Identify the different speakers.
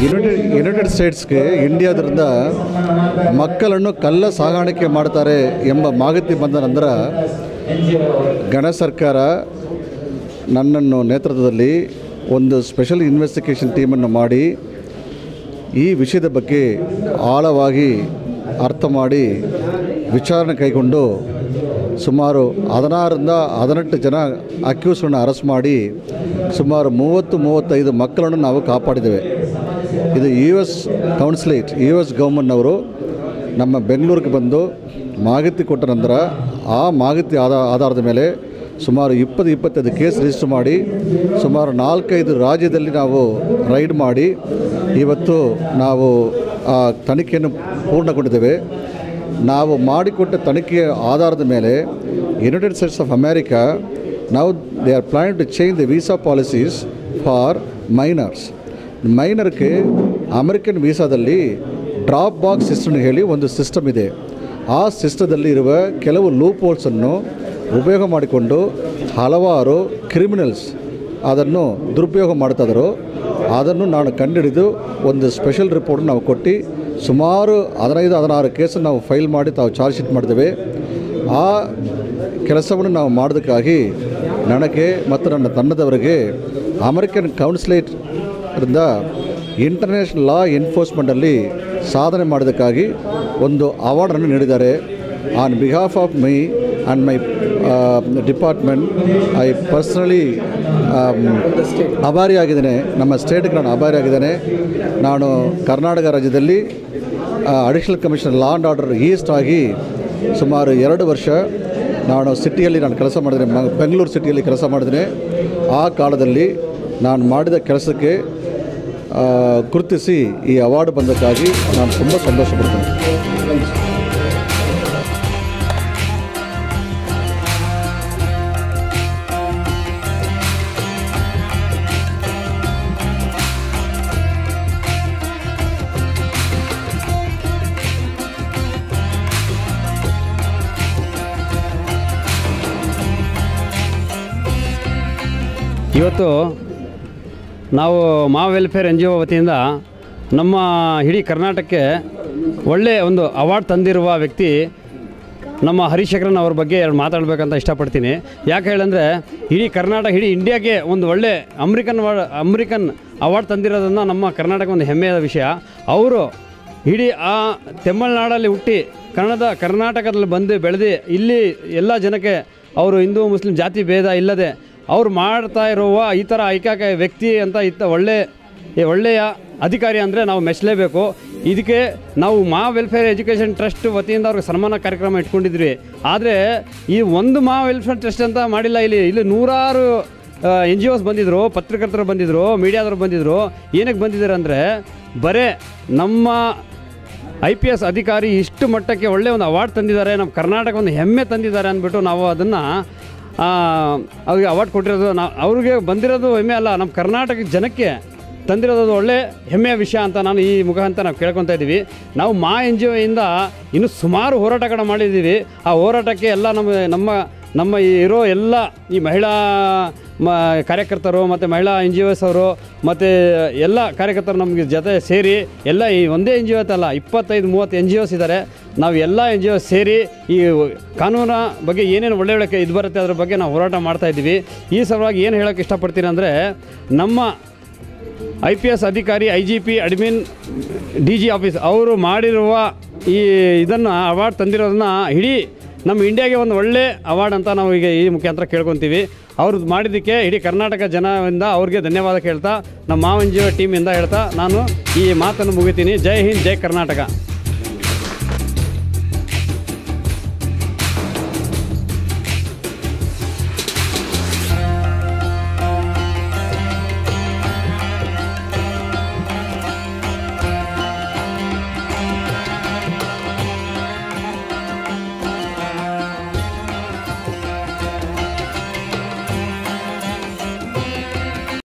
Speaker 1: United United ಸ್ಟೇಟ್ಸ್ಗೆ ಇಂಡಿಯಾದಿಂದ ಮಕ್ಕಳನ್ನು ಕಳ್ಳ ಸಾಗಾಣಿಕೆ ಮಾಡ್ತಾರೆ ಎಂಬ ಮಾಹಿತಿ ಬಂದ ನಂತರ ಗಣ ಸರ್ಕಾರ ನನ್ನನ್ನು ನೇತೃತ್ವದಲ್ಲಿ ಒಂದು ಸ್ಪೆಷಲ್ ಇನ್ವೆಸ್ಟಿಗೇಷನ್ ಟೀಮನ್ನು ಮಾಡಿ ಈ ವಿಷಯದ ಬಗ್ಗೆ ಆಳವಾಗಿ ಅರ್ಥ ಮಾಡಿ ವಿಚಾರಣೆ ಕೈಗೊಂಡು ಸುಮಾರು ಹದಿನಾರರಿಂದ ಹದಿನೆಂಟು ಜನ ಅಕ್ಯೂಸ್ಗಳನ್ನ ಅರೆಸ್ಟ್ ಮಾಡಿ ಸುಮಾರು ಮೂವತ್ತು ಮೂವತ್ತೈದು ಮಕ್ಕಳನ್ನು ನಾವು ಕಾಪಾಡಿದ್ದೇವೆ ಇದು U S consulate U S ಗೌರ್ಮೆಂಟ್ನವರು ನಮ್ಮ ಬೆಂಗಳೂರಿಗೆ ಬಂದು ಮಾಹಿತಿ ಕೊಟ್ಟ ನಂತರ ಆ ಮಾಹಿತಿ ಆಧ ಆಧಾರದ ಮೇಲೆ ಸುಮಾರು ಇಪ್ಪತ್ತು ಇಪ್ಪತ್ತೈದು ಕೇಸ್ ರಿಜಿಸ್ಟರ್ ಮಾಡಿ ಸುಮಾರು ನಾಲ್ಕೈದು ರಾಜ್ಯದಲ್ಲಿ ನಾವು ರೈಡ್ ಮಾಡಿ ಇವತ್ತು ನಾವು ಆ ತನಿಖೆಯನ್ನು ಪೂರ್ಣಗೊಂಡಿದ್ದೇವೆ ನಾವು ಮಾಡಿಕೊಟ್ಟ ತನಿಖೆಯ ಆಧಾರದ ಮೇಲೆ ಯುನೈಟೆಡ್ ಸ್ಟೇಟ್ಸ್ ಆಫ್ ಅಮೇರಿಕಾ ನಾವು they are plan to change the visa policies for minors ಮೈನರ್ಗೆ ಅಮೆರಿಕನ್ ವೀಸಾದಲ್ಲಿ ಡ್ರಾಪ್ ಬಾಕ್ಸ್ ಸಿಸ್ಟಮ್ ಹೇಳಿ ಒಂದು ಸಿಸ್ಟಮ್ ಇದೆ ಆ ಸಿಸ್ಟದಲ್ಲಿ ಇರುವ ಕೆಲವು ಲೂಪ್ ಹೋಲ್ಸನ್ನು ಉಪಯೋಗ ಮಾಡಿಕೊಂಡು ಹಲವಾರು ಕ್ರಿಮಿನಲ್ಸ್ ಅದನ್ನು ದುರುಪಯೋಗ ಮಾಡ್ತಾಯಿದ್ರು ಅದನ್ನು ನಾನು ಕಂಡುಹಿಡಿದು ಒಂದು ಸ್ಪೆಷಲ್ ರಿಪೋರ್ಟ್ ನಾವು ಕೊಟ್ಟು ಸುಮಾರು ಹದಿನೈದು ಹದಿನಾರು ಕೇಸನ್ನು ನಾವು ಫೈಲ್ ಮಾಡಿ ತಾವು ಚಾರ್ಜ್ ಶೀಟ್ ಮಾಡಿದ್ದೇವೆ ಆ ಕೆಲಸವನ್ನು ನಾವು ಮಾಡೋದಕ್ಕಾಗಿ ನನಗೆ ಮತ್ತು ನನ್ನ ತಂಡದವರಿಗೆ ಅಮೆರಿಕನ್ ಕೌನ್ಸಿಲೇಟ್ರಿಂದ ಇಂಟರ್ನ್ಯಾಷನಲ್ ಲಾ ಎನ್ಫೋರ್ಸ್ಮೆಂಟಲ್ಲಿ ಸಾಧನೆ ಮಾಡೋದಕ್ಕಾಗಿ ಒಂದು ಅವಾರ್ಡನ್ನು ನೀಡಿದ್ದಾರೆ on behalf of my and my department I personally ಅಭಾರಿಯಾಗಿದ್ದೇನೆ ನಮ್ಮ ಸ್ಟೇಟ್ಗೆ ನಾನು ಅಭಾರಿಯಾಗಿದ್ದೇನೆ ನಾನು ಕರ್ನಾಟಕ ರಾಜ್ಯದಲ್ಲಿ additional commissioner law and order east ಆಗಿ ಸುಮಾರು ಎರಡು ವರ್ಷ ನಾನು ಸಿಟಿಯಲ್ಲಿ ನಾನು ಕೆಲಸ ಮಾಡಿದ್ದೇನೆ ಮ- ಬೆಂಗಳೂರು ಸಿಟಿಯಲ್ಲಿ ಕೆಲಸ ಮಾಡಿದ್ದೇನೆ ಆ ಕಾಲದಲ್ಲಿ ನಾನು ಮಾಡಿದ ಕೆಲಸಕ್ಕೆ ಆ, ಗುರುತಿಸಿ ಈ ಅವಾರ್ಡ್ ಬಂದಕ್ಕಾಗಿ ನಾನು ತುಂಬ ಸಂತೋಷ ಪಡ್ತೇನೆ
Speaker 2: ಇವತ್ತು ನಾವು ಮಾ ವೆಲ್ಫೇರ್ ಎನ್ ಜಿ ಒ ವತಿಯಿಂದ ನಮ್ಮ ಇಡೀ ಕರ್ನಾಟಕಕ್ಕೆ ಒಳ್ಳೆಯ ಒಂದು ಅವಾರ್ಡ್ ತಂದಿರುವ ವ್ಯಕ್ತಿ ನಮ್ಮ ಹರಿಶೇಖರನ್ ಅವ್ರ ಬಗ್ಗೆ ಎರಡು ಮಾತಾಡಬೇಕಂತ ಇಷ್ಟಪಡ್ತೀನಿ ಯಾಕೆ ಹೇಳಂದರೆ ಇಡೀ ಕರ್ನಾಟಕ ಇಡೀ ಇಂಡಿಯಾಗೆ ಒಂದು ಒಳ್ಳೆ ಅಮ್ರಿಕನ್ ಅವಾರ್ಡ್ ಅಮ್ರಿಕನ್ ಅವಾರ್ಡ್ ತಂದಿರೋದನ್ನು ನಮ್ಮ ಕರ್ನಾಟಕ ಒಂದು ಹೆಮ್ಮೆಯ ವಿಷಯ ಅವರು ಇಡೀ ಆ ತಮಿಳ್ನಾಡಲ್ಲಿ ಹುಟ್ಟಿ ಕನ್ನಡದ ಕರ್ನಾಟಕದಲ್ಲಿ ಬಂದು ಬೆಳೆದು ಇಲ್ಲಿ ಎಲ್ಲ ಜನಕ್ಕೆ ಅವರು ಹಿಂದೂ ಮುಸ್ಲಿಂ ಜಾತಿ ಭೇದ ಇಲ್ಲದೆ ಅವ್ರು ಮಾಡ್ತಾ ಇರುವ ಈ ಥರ ಐಕಾಕ ವ್ಯಕ್ತಿ ಅಂತ ಇತ್ತ ಒಳ್ಳೆ ಈ ಒಳ್ಳೆಯ ಅಧಿಕಾರಿ ಅಂದರೆ ನಾವು ಮೆಚ್ಚಲೇಬೇಕು ಇದಕ್ಕೆ ನಾವು ಮಾ ವೆಲ್ಫೇರ್ ಎಜುಕೇಷನ್ ಟ್ರಸ್ಟ್ ವತಿಯಿಂದ ಅವ್ರಿಗೆ ಸನ್ಮಾನ ಕಾರ್ಯಕ್ರಮ ಇಟ್ಕೊಂಡಿದ್ವಿ ಆದರೆ ಈ ಒಂದು ಮಾ ವೆಲ್ಫೇರ್ ಟ್ರಸ್ಟ್ ಅಂತ ಮಾಡಿಲ್ಲ ಇಲ್ಲಿ ಇಲ್ಲಿ ನೂರಾರು ಎನ್ ಜಿ ಒಸ್ ಬಂದಿದ್ದರು ಪತ್ರಕರ್ತರು ಬಂದಿದ್ದರು ಮೀಡಿಯಾದವರು ಬಂದಿದ್ದರು ಏನಕ್ಕೆ ಬಂದಿದ್ದಾರೆ ಅಂದರೆ ಬರೇ ನಮ್ಮ ಐ ಪಿ ಎಸ್ ಅಧಿಕಾರಿ ಇಷ್ಟು ಮಟ್ಟಕ್ಕೆ ಒಳ್ಳೆ ಒಂದು ಅವಾರ್ಡ್ ತಂದಿದ್ದಾರೆ ನಮ್ಮ ಕರ್ನಾಟಕ ಒಂದು ಹೆಮ್ಮೆ ತಂದಿದ್ದಾರೆ ಅಂದ್ಬಿಟ್ಟು ನಾವು ಅದನ್ನು ಅವ್ರಿಗೆ ಅವಾರ್ಡ್ ಕೊಟ್ಟಿರೋದು ನಾವು ಅವ್ರಿಗೆ ಬಂದಿರೋದು ಹೆಮ್ಮೆ ಅಲ್ಲ ನಮ್ಮ ಕರ್ನಾಟಕ ಜನಕ್ಕೆ ತಂದಿರೋದು ಒಳ್ಳೆ ಹೆಮ್ಮೆಯ ವಿಷಯ ಅಂತ ನಾನು ಈ ಮುಖಾಂತರ ನಾವು ಕೇಳ್ಕೊತಾ ಇದ್ದೀವಿ ನಾವು ಮಾ ಎನ್ ಜಿ ಒಯಿಂದ ಇನ್ನೂ ಸುಮಾರು ಹೋರಾಟಗಳನ್ನ ಮಾಡಿದ್ದೀವಿ ಆ ಹೋರಾಟಕ್ಕೆ ಎಲ್ಲ ನಮ್ಮ ನಮ್ಮ ನಮ್ಮ ಈ ಇರೋ ಎಲ್ಲ ಈ ಮಹಿಳಾ ಮ ಕಾರ್ಯಕರ್ತರು ಮತ್ತು ಮಹಿಳಾ ಎನ್ ಜಿ ಒಸ್ ಅವರು ಮತ್ತು ಎಲ್ಲ ಕಾರ್ಯಕರ್ತರು ನಮಗೆ ಜೊತೆ ಸೇರಿ ಎಲ್ಲ ಈ ಒಂದೇ ಎನ್ ಜಿ ಒ ಅಲ್ಲ ಇಪ್ಪತ್ತೈದು ಮೂವತ್ತು ಎನ್ ಜಿ ಒಸ್ ಇದ್ದಾರೆ ನಾವು ಎಲ್ಲ ಎನ್ ಜಿ ಒ ಸೇರಿ ಈ ಕಾನೂನ ಬಗ್ಗೆ ಏನೇನು ಒಳ್ಳೆ ಒಳ್ಳೆ ಇದು ಬರುತ್ತೆ ಅದ್ರ ಬಗ್ಗೆ ನಾವು ಹೋರಾಟ ಮಾಡ್ತಾ ಇದ್ದೀವಿ ಈ ಸಲುವಾಗಿ ಏನು ಹೇಳೋಕ್ಕೆ ಇಷ್ಟಪಡ್ತೀನಿ ಅಂದರೆ ನಮ್ಮ ಐ ಪಿ ಎಸ್ ಅಧಿಕಾರಿ I G P admin D G office ಅವರು ಮಾಡಿರುವ ಈ ಇದನ್ನು ಅವಾರ್ಡ್ ತಂದಿರೋದನ್ನ ಇಡೀ ನಮ್ಮ ಇಂಡಿಯಾಗೆ ಒಂದು ಒಳ್ಳೆ ಅವಾರ್ಡ್ ಅಂತ ನಾವು ಈಗ ಈ ಮುಖಾಂತರ ಕೇಳ್ಕೊತೀವಿ ಅವ್ರದ್ದು ಮಾಡಿದ್ದಕ್ಕೆ ಇಡೀ ಕರ್ನಾಟಕ ಜನರಿಂದ ಅವ್ರಿಗೆ ಧನ್ಯವಾದ ಕೇಳ್ತಾ ನಮ್ಮ ಮಾವನ್ ಜೀವ ಟೀಮಿಂದ ಹೇಳ್ತಾ ನಾನು ಈ ಮಾತನ್ನು ಮುಗಿತೀನಿ ಜೈ ಹಿಂದ್ ಜೈ ಕರ್ನಾಟಕ